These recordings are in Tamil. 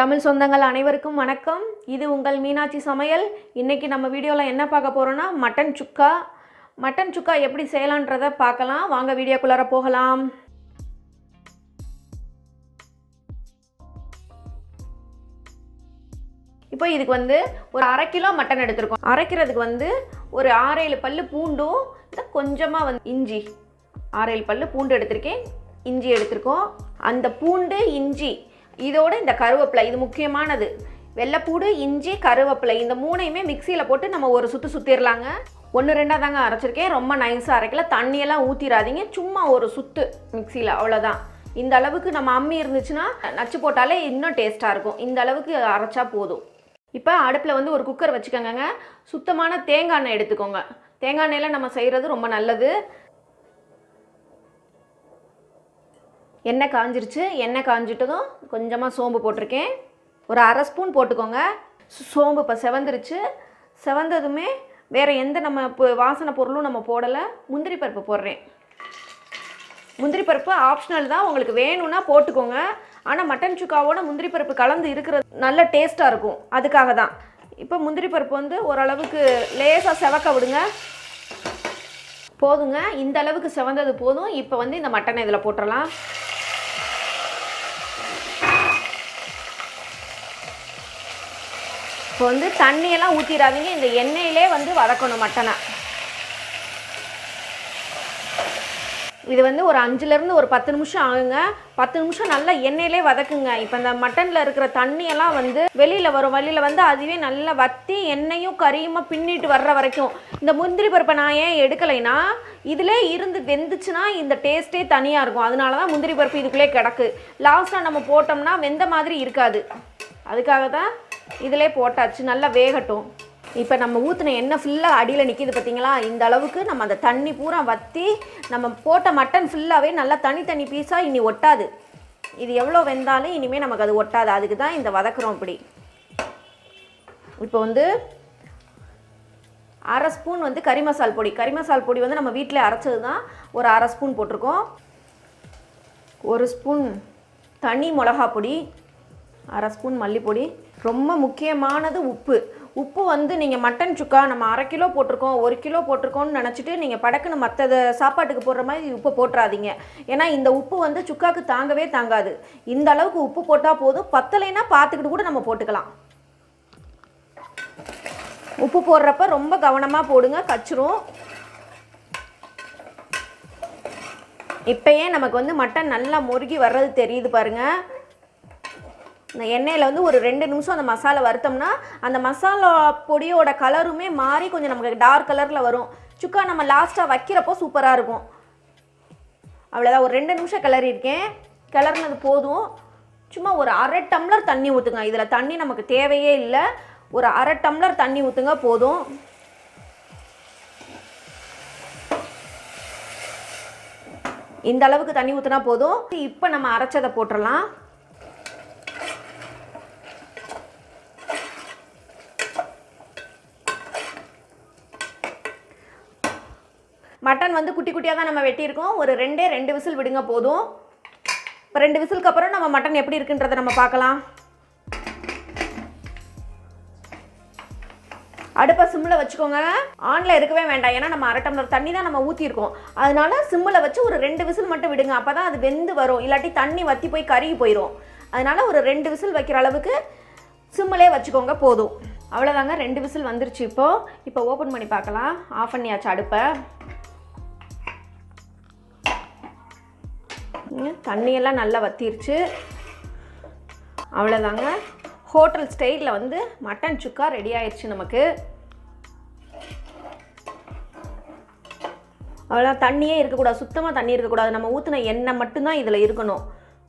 தமிழ் சொந்தங்கள் அனைவருக்கும் வணக்கம் இது உங்கள் மீனாட்சி சமையல் இன்னைக்கு நம்ம வீடியோவில் என்ன பார்க்க போகிறோன்னா மட்டன் சுக்கா மட்டன் சுக்கா எப்படி செய்யலான்றதை பார்க்கலாம் வாங்க வீடியோக்குள்ளார போகலாம் இப்போ இதுக்கு வந்து ஒரு அரை கிலோ மட்டன் எடுத்திருக்கோம் அரைக்கிறதுக்கு வந்து ஒரு ஆறேழு பல்லு பூண்டும் இந்த கொஞ்சமாக வந்து இஞ்சி ஆறேழு பல்லு பூண்டு எடுத்திருக்கேன் இஞ்சி எடுத்திருக்கோம் அந்த பூண்டு இஞ்சி இதோட இந்த கருவேப்பிலை இது முக்கியமானது வெள்ளைப்பூடு இஞ்சி கருவேப்பிலை இந்த மூணையுமே மிக்சியில் போட்டு நம்ம ஒரு சுற்று சுற்றிடலாங்க ஒன்று ரெண்டாக தாங்க அரைச்சிருக்கேன் ரொம்ப நைஸாக அரைக்கல தண்ணியெல்லாம் ஊற்றிடாதீங்க சும்மா ஒரு சுற்று மிக்சியில் அவ்வளோதான் இந்த அளவுக்கு நம்ம அம்மி இருந்துச்சுன்னா நச்சு போட்டாலே இன்னும் டேஸ்ட்டாக இருக்கும் இந்த அளவுக்கு அரைச்சா போதும் இப்போ அடுப்பில் வந்து ஒரு குக்கர் வச்சுக்கோங்க சுத்தமான தேங்காய் எண்ணெய் எடுத்துக்கோங்க தேங்காய் எண்ணெயில் நம்ம செய்கிறது ரொம்ப நல்லது எண்ணெய் காஞ்சிருச்சு எண்ணெய் காஞ்சிட்டதும் கொஞ்சமாக சோம்பு போட்டிருக்கேன் ஒரு அரை ஸ்பூன் போட்டுக்கோங்க சு- சோம்பு இப்போ செவந்துருச்சு செவந்ததுமே வேறு எந்த நம்ம இப்போ வாசனை பொருளும் நம்ம போடலை முந்திரி பருப்பு போடுறேன் முந்திரி பருப்பு ஆப்ஷனல் தான் உங்களுக்கு வேணும்னா போட்டுக்கோங்க ஆனால் மட்டன் சுக்காவோட முந்திரி பருப்பு கலந்து இருக்கிறது நல்ல டேஸ்ட்டாக இருக்கும் அதுக்காக தான் இப்போ முந்திரி பருப்பு வந்து ஓரளவுக்கு லேசாக செவக்க விடுங்க போதுங்க இந்த அளவுக்கு செவந்தது போதும் இப்போ வந்து இந்த மட்டனை இதில் போட்டுடலாம் இப்போ வந்து தண்ணியெல்லாம் ஊற்றிடாதீங்க இந்த எண்ணெயிலே வந்து வதக்கணும் மட்டனை இது வந்து ஒரு அஞ்சுலேருந்து ஒரு பத்து நிமிஷம் ஆகுங்க பத்து நிமிஷம் நல்லா எண்ணெயிலே வதக்குங்க இப்போ இந்த மட்டனில் இருக்கிற தண்ணியெல்லாம் வந்து வெளியில் வரும் வெளியில் வந்து அதுவே நல்லா வத்தி எண்ணெயும் கறியுமா பின்னிட்டு வர்ற வரைக்கும் இந்த முந்திரி பருப்பை நான் ஏன் எடுக்கலைன்னா இதிலே இருந்து வெந்துச்சுன்னா இந்த டேஸ்ட்டே தனியாக இருக்கும் அதனால தான் முந்திரி பருப்பு இதுக்குள்ளே கிடக்கு லாஸ்ட்டாக நம்ம போட்டோம்னா வெந்த மாதிரி இருக்காது அதுக்காக தான் இதிலே போட்டாச்சு நல்லா வேகட்டும் இப்போ நம்ம ஊற்றின எண்ணெய் ஃபுல்லாக அடியில் நிற்கிது பார்த்தீங்களா இந்த அளவுக்கு நம்ம அந்த தண்ணி பூரா வற்றி நம்ம போட்ட மட்டன் ஃபுல்லாகவே நல்லா தனித்தனி பீஸாக இனி ஒட்டாது இது எவ்வளோ வெந்தாலும் இனிமேல் நமக்கு அது ஒட்டாது அதுக்கு தான் இந்த வதக்குறோம் இப்படி இப்போ வந்து அரை ஸ்பூன் வந்து கறி மசால் பொடி கறி மசால் பொடி வந்து நம்ம வீட்டில் அரைச்சது தான் ஒரு அரை ஸ்பூன் போட்டிருக்கோம் ஒரு ஸ்பூன் தனி மிளகா பொடி அரை ஸ்பூன் மல்லிப்பொடி ரொம்ப முக்கியமானது உப்பு உப்பு வந்து நீங்கள் மட்டன் சுக்கா நம்ம அரை கிலோ போட்டிருக்கோம் ஒரு கிலோ போட்டிருக்கோம்னு நினச்சிட்டு நீங்கள் படக்குன்னு மற்ற சாப்பாட்டுக்கு போடுற மாதிரி உப்பு போட்டுறாதீங்க ஏன்னா இந்த உப்பு வந்து சுக்காக்கு தாங்கவே தாங்காது இந்த அளவுக்கு உப்பு போட்டால் போதும் பத்தலைன்னா பார்த்துக்கிட்டு கூட நம்ம போட்டுக்கலாம் உப்பு போடுறப்ப ரொம்ப கவனமாக போடுங்க கச்சிரும் இப்பயே நமக்கு வந்து மட்டன் நல்லா முருகி வர்றது தெரியுது பாருங்க இந்த எண்ணெயில் வந்து ஒரு ரெண்டு நிமிஷம் அந்த மசாலா வறுத்தோம்னா அந்த மசாலா பொடியோட கலருமே மாறி கொஞ்சம் நமக்கு டார்க் கலரில் வரும் சுக்கா நம்ம லாஸ்ட்டாக வைக்கிறப்போ சூப்பராக இருக்கும் அவ்வளோதான் ஒரு ரெண்டு நிமிஷம் கிளறி இருக்கேன் கிளறினது போதும் சும்மா ஒரு அரை டம்ளர் தண்ணி ஊற்றுங்க இதில் தண்ணி நமக்கு தேவையே இல்லை ஒரு அரை டம்ளர் தண்ணி ஊற்றுங்க போதும் இந்த அளவுக்கு தண்ணி ஊற்றினா போதும் இப்போ நம்ம அரைச்சதை போட்டுடலாம் மட்டன் வந்து குட்டி குட்டியாக தான் நம்ம வெட்டியிருக்கோம் ஒரு ரெண்டே ரெண்டு விசில் விடுங்க போதும் இப்போ ரெண்டு விசிலுக்கு அப்புறம் நம்ம மட்டன் எப்படி இருக்குன்றதை நம்ம பார்க்கலாம் அடுப்பை சிம்மில் வச்சுக்கோங்க ஆனில் இருக்கவே வேண்டாம் ஏன்னா நம்ம அரை டம்ளர் தண்ணி தான் நம்ம ஊற்றிருக்கோம் அதனால சிம்மில் வச்சு ஒரு ரெண்டு விசில் மட்டும் விடுங்க அப்போ தான் அது வெந்து வரும் இல்லாட்டி தண்ணி வற்றி போய் கருகி போயிடும் அதனால ஒரு ரெண்டு விசில் வைக்கிற அளவுக்கு சிம்மிலே வச்சுக்கோங்க போதும் அவ்வளோதாங்க ரெண்டு விசில் வந்துருச்சு இப்போ இப்போ ஓப்பன் பண்ணி பார்க்கலாம் ஆஃப் பண்ணியாச்சு அடுப்பை ம், தண்ணியெல்லாம் நல்லா வத்திருச்சு அவ்வளோதாங்க ஹோட்டல் ஸ்டைலில் வந்து மட்டன் சுக்கா ரெடி ஆயிடுச்சு நமக்கு அவ்வளோ தண்ணியே இருக்கக்கூடாது சுத்தமாக தண்ணி இருக்கக்கூடாது நம்ம ஊற்றின எண்ணெய் மட்டும்தான் இதில் இருக்கணும்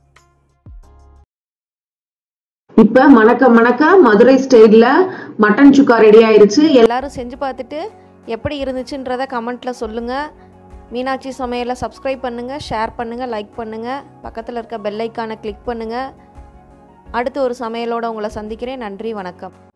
இப்ப மணக்க மணக்க மதுரை ஸ்டைல்ல மட்டன் சுக்கா ரெடி ஆயிருச்சு எல்லாரும் செஞ்சு பார்த்துட்டு எப்படி இருந்துச்சுன்றத கமெண்ட்டில் சொல்லுங்கள் மீனாட்சி சமையலை சப்ஸ்கிரைப் பண்ணுங்கள் ஷேர் பண்ணுங்கள் லைக் பண்ணுங்கள் பக்கத்தில் இருக்க பெல் ஐக்கானை கிளிக் பண்ணுங்கள் அடுத்து ஒரு சமையலோட உங்களை சந்திக்கிறேன் நன்றி வணக்கம்